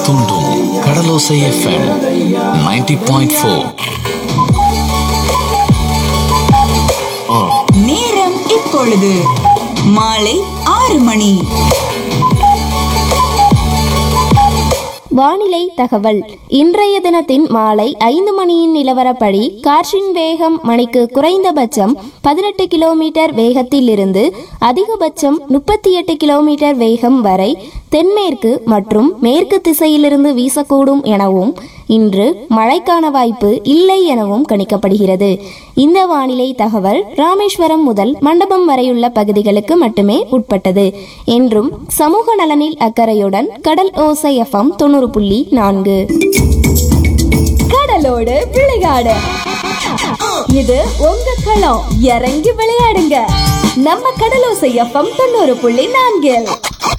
தூண்டும் கடலோசை FM 90.4 point four நேரம் இப்பொழுது மாலை ஆறு மணி வானிலை தகவல் இன்றைய தினத்தின் மாலை ஐந்து மணியின் நிலவரப்படி காற்றின் வேகம் மணிக்கு குறைந்தபட்சம் பதினெட்டு கிலோமீட்டர் வேகத்தில் இருந்து அதிகபட்சம் முப்பத்தி எட்டு கிலோமீட்டர் வேகம் வரை தென்மேற்கு மற்றும் மேற்கு திசையிலிருந்து வீசக்கூடும் எனவும் இன்று மழைக்கான வாய்ப்பு இல்லை எனவும் கணிக்கப்படுகிறது இந்த வானிலை தகவல் ராமேஸ்வரம் முதல் மண்டபம் வரையுள்ள பகுதிகளுக்கு மட்டுமே உட்பட்டது என்றும் சமூக நலனில் அக்கறையுடன் கடல் ஓசை எஃப்எம் தொண்ணூறு புள்ளி நான்கு கடலோடு விளையாடு இது உங்க களம் இறங்கி விளையாடுங்க நம்ம கடலோசை எஃப்எம் தொண்ணூறு புள்ளி நான்கில்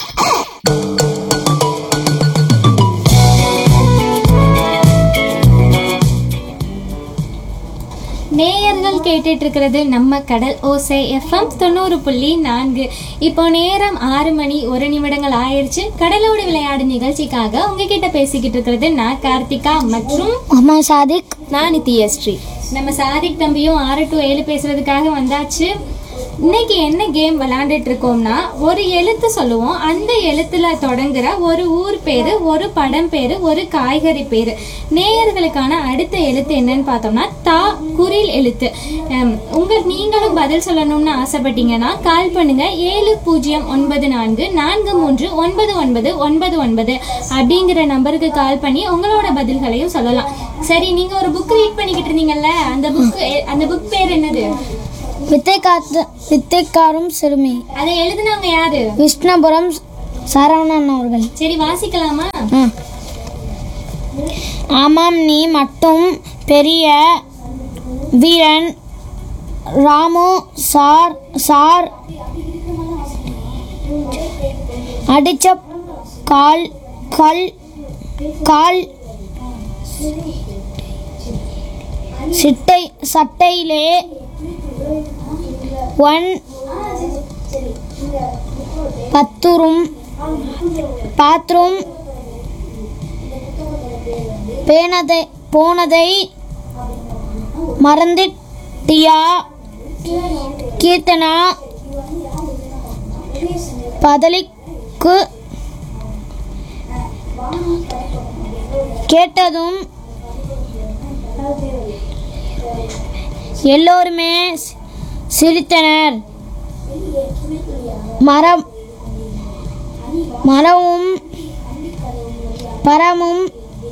நேயர்கள் கேட்டுட்டு இருக்கிறது நம்ம கடல் ஓசை எஃப்எம் தொண்ணூறு புள்ளி நான்கு இப்போ நேரம் ஆறு மணி ஒரு நிமிடங்கள் ஆயிடுச்சு கடலோடு விளையாடு நிகழ்ச்சிக்காக உங்ககிட்ட பேசிக்கிட்டு இருக்கிறது நான் கார்த்திகா மற்றும் அம்மா சாதிக் நான் நித்யஸ்ரீ நம்ம சாதிக் தம்பியும் ஆறு டு ஏழு பேசுறதுக்காக வந்தாச்சு இன்னைக்கு என்ன கேம் விளையாண்டுட்டு இருக்கோம்னா ஒரு எழுத்து சொல்லுவோம் அந்த எழுத்துல தொடங்குற ஒரு ஊர் பேரு ஒரு படம் பேரு ஒரு காய்கறி பேரு நேயர்களுக்கான அடுத்த எழுத்து என்னன்னு பார்த்தோம்னா தா குரில் எழுத்து ஹம், உங்க நீங்களும் பதில் சொல்லணும்னு ஆசைப்பட்டீங்கன்னா கால் பண்ணுங்க ஏழு பூஜ்ஜியம் ஒன்பது நான்கு நான்கு மூன்று ஒன்பது ஒன்பது ஒன்பது ஒன்பது அப்படிங்கிற நம்பருக்கு கால் பண்ணி உங்களோட பதில்களையும் சொல்லலாம் சரி நீங்க ஒரு புக் ரீட் பண்ணிக்கிட்டு இருந்தீங்கல்ல அந்த புக் அந்த புக் பேர் என்னது வித்தை காத்து வித்தைக்காரும் சிறுமி அதை எழுதுனவங்க யாரு விஷ்ணுபுரம் சரவணன் அவர்கள் சரி வாசிக்கலாமா ஆ. ஆமாம் நீ மட்டும் பெரிய வீரன் ராமு சார் சார் அடிச்ச கால் கல் கால் சிட்டை சட்டையிலே ஒன் பத்துரும் பாத்ரூம் பேனதை போனதை மறந்துட்டியா கீர்த்தனா பதலிக்கு கேட்டதும் எல்லோருமே சி- சிரித்தனர் மரம் மரமும் பரமும்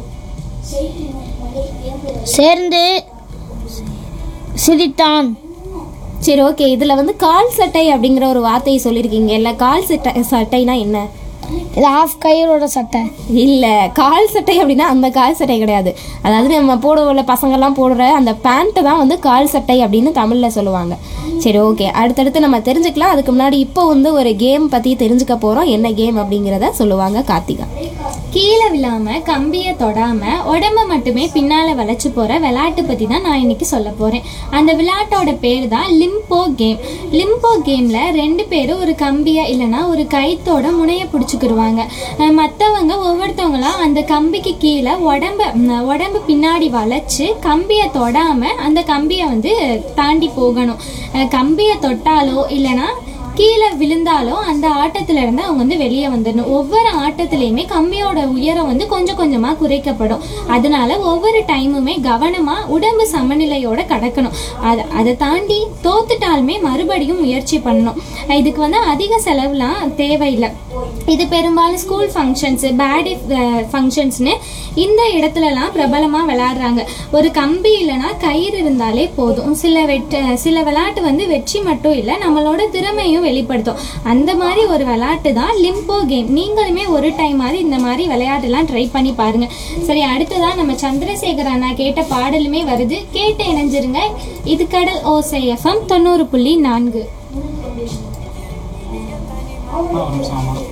சேர்ந்து சிரித்தான் சரி ஓகே இதுல வந்து கால் சட்டை அப்படிங்கிற ஒரு வார்த்தையை சொல்லியிருக்கீங்க இல்ல கால் சட்டை சட்டைனா என்ன இது ஆஃப் கயிறோட சட்டை இல்ல கால் சட்டை அப்படின்னா அந்த கால் சட்டை கிடையாது அதாவது நம்ம போடுவோம்ல பசங்கெல்லாம் போடுற அந்த பேண்ட்டை தான் வந்து கால் சட்டை அப்படின்னு தமிழ்ல சொல்லுவாங்க சரி ஓகே அடுத்தடுத்து நம்ம தெரிஞ்சுக்கலாம் அதுக்கு முன்னாடி இப்போ வந்து ஒரு கேம் பத்தி தெரிஞ்சுக்க போறோம் என்ன கேம் அப்படிங்கிறத சொல்லுவாங்க கார்த்திகா கீழே விழாம கம்பியை தொடாம உடம்ப மட்டுமே பின்னால வளைச்சு போற விளையாட்டு பத்தி தான் நான் இன்னைக்கு சொல்ல போறேன் அந்த விளையாட்டோட பேர் தான் லிம்போ கேம் லிம்போ கேம்ல ரெண்டு பேரும் ஒரு கம்பியா இல்லைன்னா ஒரு கயித்தோட முனைய பிடிச்சுக்கிடுவாங்க அஹ் மத்தவங்க ஒவ்வொருத்தவங்களா அந்த கம்பிக்கு கீழே உடம்ப ம், உடம்பு பின்னாடி வளைச்சு கம்பியை தொடாம அந்த கம்பியை வந்து தாண்டி போகணும் அஹ் கம்பியை தொட்டாலோ இல்லைன்னா கீழே விழுந்தாலோ அந்த ஆட்டத்துல இருந்து அவங்க வந்து வெளியே வந்துடணும் ஒவ்வொரு ஆட்டத்திலையுமே கம்பியோட உயரம் வந்து கொஞ்சம் கொஞ்சமா குறைக்கப்படும் அதனால ஒவ்வொரு டைமுமே கவனமா உடம்பு சமநிலையோட கடக்கணும் அதை அதை தாண்டி தோத்துட்டாலுமே மறுபடியும் முயற்சி பண்ணணும் இதுக்கு வந்து அதிக செலவுலாம் தேவையில்லை இது பெரும்பாலும் ஸ்கூல் ஃபங்க்ஷன்ஸ் பேடி ஃபங்க்ஷன்ஸ்னு இந்த இடத்துலலாம் பிரபலமா விளையாடுறாங்க ஒரு கம்பி இல்லைன்னா கயிறு இருந்தாலே போதும் சில வெட்ட சில விளையாட்டு வந்து வெற்றி மட்டும் இல்லை நம்மளோட திறமையும் வெளிப்படுத்தும் அந்த மாதிரி ஒரு விளையாட்டு தான் லிம்போ கேம் நீங்களுமே ஒரு டைம் மாதிரி இந்த மாதிரி விளையாட்டுலாம் ட்ரை பண்ணி பாருங்க சரி அடுத்ததா நம்ம சந்திரசேகர் அண்ணா கேட்ட பாடலுமே வருது கேட்டு இணைஞ்சிருங்க இது கடல் ஓசை எஃப்எம் தொண்ணூறு புள்ளி நான்கு ஒரு நிமிஷம் ஆமாம்